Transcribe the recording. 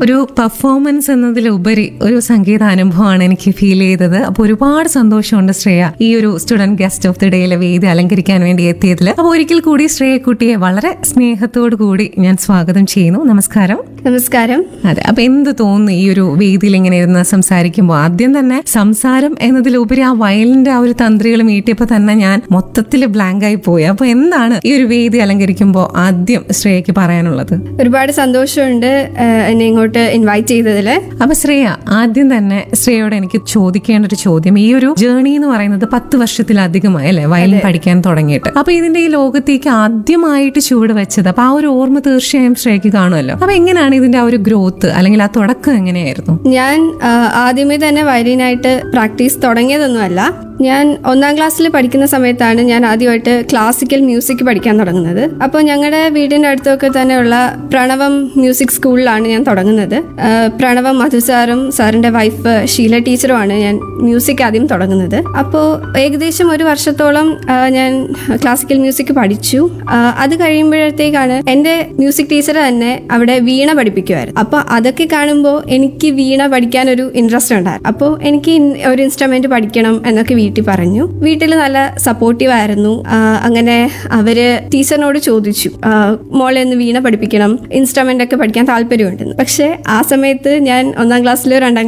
ഒരു പെർഫോമൻസ് എന്നതിലുപരി ഒരു സംഗീത അനുഭവമാണ് എനിക്ക് ഫീൽ ചെയ്തത് അപ്പോൾ ഒരുപാട് സന്തോഷമുണ്ട് ശ്രേയ ഈ ഒരു സ്റ്റുഡന്റ് ഗസ്റ്റ് ഓഫ് ദി ഡേയിലെ വേദി അലങ്കരിക്കാൻ വേണ്ടി എത്തിയതിൽ അപ്പോൾ ഒരിക്കൽ കൂടി ശ്രേയക്കുട്ടിയെ വളരെ സ്നേഹത്തോടു കൂടി ഞാൻ സ്വാഗതം ചെയ്യുന്നു നമസ്കാരം നമസ്കാരം അതെ അപ്പൊ എന്ത് തോന്നുന്നു ഈ ഒരു വേദിയിൽ ഇങ്ങനെ ഇരുന്ന് സംസാരിക്കുമ്പോൾ ആദ്യം തന്നെ സംസാരം എന്നതിലുപരി ആ വയലിന്റെ ആ ഒരു തന്ത്രികൾ മീട്ടിയപ്പോ തന്നെ ഞാൻ മൊത്തത്തിൽ ബ്ലാങ്ക് ആയി പോയി അപ്പൊ എന്താണ് ഈ ഒരു വേദി അലങ്കരിക്കുമ്പോൾ ആദ്യം ശ്രേയക്ക് പറയാനുള്ളത് ഒരുപാട് സന്തോഷമുണ്ട് ആഹ് എന്നെ ഇങ്ങോട്ട് ഇൻവൈറ്റ് ചെയ്തതിൽ അപ്പൊ ശ്രേയ ആദ്യം തന്നെ ശ്രേയയോട് എനിക്ക് ചോദിക്കേണ്ട ഒരു ചോദ്യം ഈ ഒരു ജേണി എന്ന് പറയുന്നത് പത്ത് വർഷത്തിലധികമായി അല്ലെ വയലിൻ പഠിക്കാൻ തുടങ്ങിയിട്ട് അപ്പൊ ഇതിന്റെ ഈ ലോകത്തേക്ക് ആദ്യമായിട്ട് ചുവട് വെച്ചത് അപ്പൊ ആ ഒരു ഓർമ്മ തീർച്ചയായും ശ്രേയക്ക് കാണുമല്ലോ അപ്പൊ എങ്ങനെയാണ് ഇതിന്റെ ആ ഒരു ഗ്രോത്ത് അല്ലെങ്കിൽ ആ തുടക്കം എങ്ങനെയായിരുന്നു ഞാൻ ആഹ് ആദ്യമേ തന്നെ വയലിനായിട്ട് പ്രാക്ടീസ് തുടങ്ങിയതൊന്നുമല്ല ഞാൻ ഒന്നാം ക്ലാസ്സിൽ പഠിക്കുന്ന സമയത്താണ് ഞാൻ ആദ്യമായിട്ട് ക്ലാസിക്കൽ മ്യൂസിക് പഠിക്കാൻ തുടങ്ങുന്നത് അപ്പോൾ ഞങ്ങളുടെ വീടിൻ്റെ അടുത്തൊക്കെ തന്നെയുള്ള പ്രണവം മ്യൂസിക് സ്കൂളിലാണ് ഞാൻ തുടങ്ങുന്നത് ആഹ് പ്രണവം മധു സാറും സാറിൻ്റെ വൈഫ് ഷീല ടീച്ചറുമാണ് ഞാൻ മ്യൂസിക് ആദ്യം തുടങ്ങുന്നത് അപ്പോൾ ഏകദേശം ഒരു വർഷത്തോളം ആഹ് ഞാൻ ക്ലാസിക്കൽ മ്യൂസിക് പഠിച്ചു ആഹ് അത് കഴിയുമ്പോഴത്തേക്കാണ് എൻ്റെ മ്യൂസിക് ടീച്ചർ തന്നെ അവിടെ വീണ പഠിപ്പിക്കുമായിരുന്നു അപ്പോൾ അതൊക്കെ കാണുമ്പോൾ എനിക്ക് വീണ പഠിക്കാൻ ഒരു ഇൻട്രസ്റ്റ് ഉണ്ടായിരുന്നു അപ്പോൾ എനിക്ക് ഇൻ- ഒരു ഇൻസ്ട്രുമെന്റ് പഠിക്കണം എന്നൊക്കെ വീട്ടിൽ പറഞ്ഞു വീട്ടിൽ നല്ല സപ്പോർട്ടീവ് ആയിരുന്നു ആഹ് അങ്ങനെ അവര് ടീച്ചറിനോട് ചോദിച്ചു ആഹ് മോളെ ഒന്ന് വീണ പഠിപ്പിക്കണം ഇൻസ്ട്രുമെന്റ് ഒക്കെ പഠിക്കാൻ താല്പര്യമുണ്ടെന്ന് പക്ഷേ ആ സമയത്ത് ഞാൻ ഒന്നാം ക്ലാസ്സിലോ രണ്ടാം